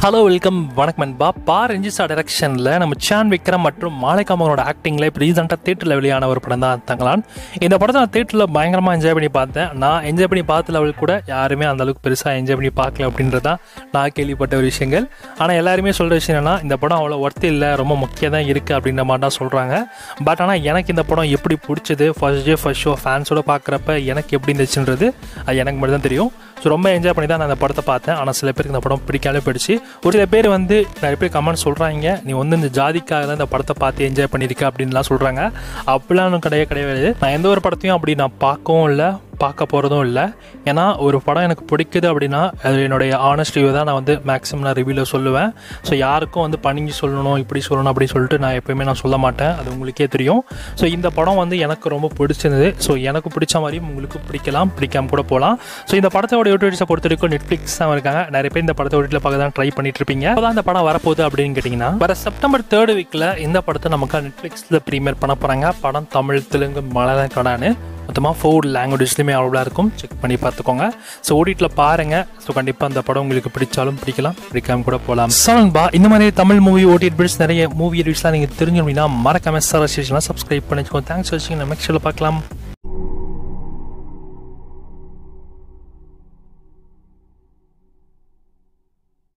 hello welcome வணக்கம் நண்பா பா ரஞ்சிசா டைரக்ஷனில் நம்ம சான் விக்ரம் மற்றும் மாலைக்காமனோட ஆக்டிங்கில் இப்போ ரீசெண்டாக தேட்டரில் வெளியான ஒரு படம் தான் தங்கலான் இந்த படத்தை நான் தேட்டரில் பயங்கரமாக என்ஜாய் பண்ணி பார்த்தேன் நான் என்ஜாய் பண்ணி பார்த்த லெவல் கூட யாருமே அந்த அளவுக்கு பெருசாக என்ஜாய் பண்ணி பார்க்கல அப்படின்றது தான் நான் கேள்விப்பட்ட ஒரு விஷயங்கள் ஆனால் எல்லாருமே சொல்கிற விஷயம் என்னன்னா இந்த படம் அவ்வளோ ஒர்த்து இல்லை ரொம்ப முக்கியம் தான் இருக்குது அப்படின்ற மாதிரி தான் சொல்கிறாங்க பட் ஆனால் எனக்கு இந்த படம் எப்படி பிடிச்சது ஃபர்ஸ்ட் டே ஃபர்ஸ்ட் ஷோ ஃபேன்ஸோட பார்க்குறப்ப எனக்கு எப்படி இருந்துச்சுன்றது அது எனக்கு மட்டும் தான் தெரியும் ஸோ ரொம்ப என்ஜாய் பண்ணி தான் நான் அந்த படத்தை பார்த்தேன் ஆனால் சில பேருக்கு இந்த படம் பிடிக்காமலே போயிடுச்சு ஒரு சில பேர் வந்து நிறைய பேர் கமெண்ட் சொல்கிறாங்க நீ வந்து இந்த ஜாதிக்காக தான் இந்த படத்தை பார்த்து என்ஜாய் பண்ணியிருக்க அப்படின்லாம் சொல்கிறாங்க அப்படிலாம் ஒன்றும் கிடையவே கிடையாது நான் எந்த ஒரு படத்தையும் அப்படி நான் பார்க்கவும் இல்லை பார்க்க போகிறதும் இல்லை ஏன்னா ஒரு படம் எனக்கு பிடிக்குது அப்படின்னா அது என்னுடைய ஆனஸ்ட் ரிவ்யூ தான் நான் வந்து மேக்ஸிமம் நான் ரிவ்யூவில் சொல்லுவேன் ஸோ யாருக்கும் வந்து பணிஞ்சு சொல்லணும் இப்படி சொல்லணும் அப்படி சொல்லிட்டு நான் எப்பயுமே நான் சொல்ல மாட்டேன் அது உங்களுக்கே தெரியும் ஸோ இந்த படம் வந்து எனக்கு ரொம்ப பிடிச்சிருந்தது ஸோ எனக்கு பிடிச்ச மாதிரியும் உங்களுக்கு பிடிக்கலாம் பிடிக்காம கூட போகலாம் ஸோ இந்த படத்தோட யூடியூப்ஸை பொறுத்த வரைக்கும் நெட்ஃப்ளிக்ஸ் தான் இருக்காங்க நிறைய பேர் இந்த படத்தை வீட்டில் பார்க்க தான் ட்ரை பண்ணிட்டு இருப்பீங்க அப்போ இந்த படம் வரப்போகுது அப்படின்னு கேட்டிங்கன்னா வர செப்டம்பர் தேர்ட் வீக்கில் இந்த படத்தை நமக்கு நெட்ஃப்ளிக்ஸில் ப்ரீமியர் பண்ண போகிறாங்க படம் தமிழ் தெலுங்கு மலையாளம் கடான்னு மொத்தமாக ஃபோர் லாங்குவேஜ்லையுமே அவ்வளோ இருக்கும் செக் பண்ணி பார்த்துக்கோங்க ஸோ ஓடிட்டில் பாருங்கள் ஸோ கண்டிப்பாக அந்த படம் உங்களுக்கு பிடிச்சாலும் பிடிக்கலாம் பிடிக்காம கூட போகலாம் சலன்பா இந்த மாதிரி தமிழ் மூவி ஓடிட் பிடிச்சி நிறைய மூவி ரிவ்யூஸ்லாம் நீங்கள் தெரிஞ்சு அப்படின்னா மறக்காம சார் ஸ்டேஷன்லாம் சப்ஸ்கிரைப் பண்ணிக்கோங்க தேங்க்ஸ் வச்சுங்க நெக்ஸ்ட் பார்க்கலாம்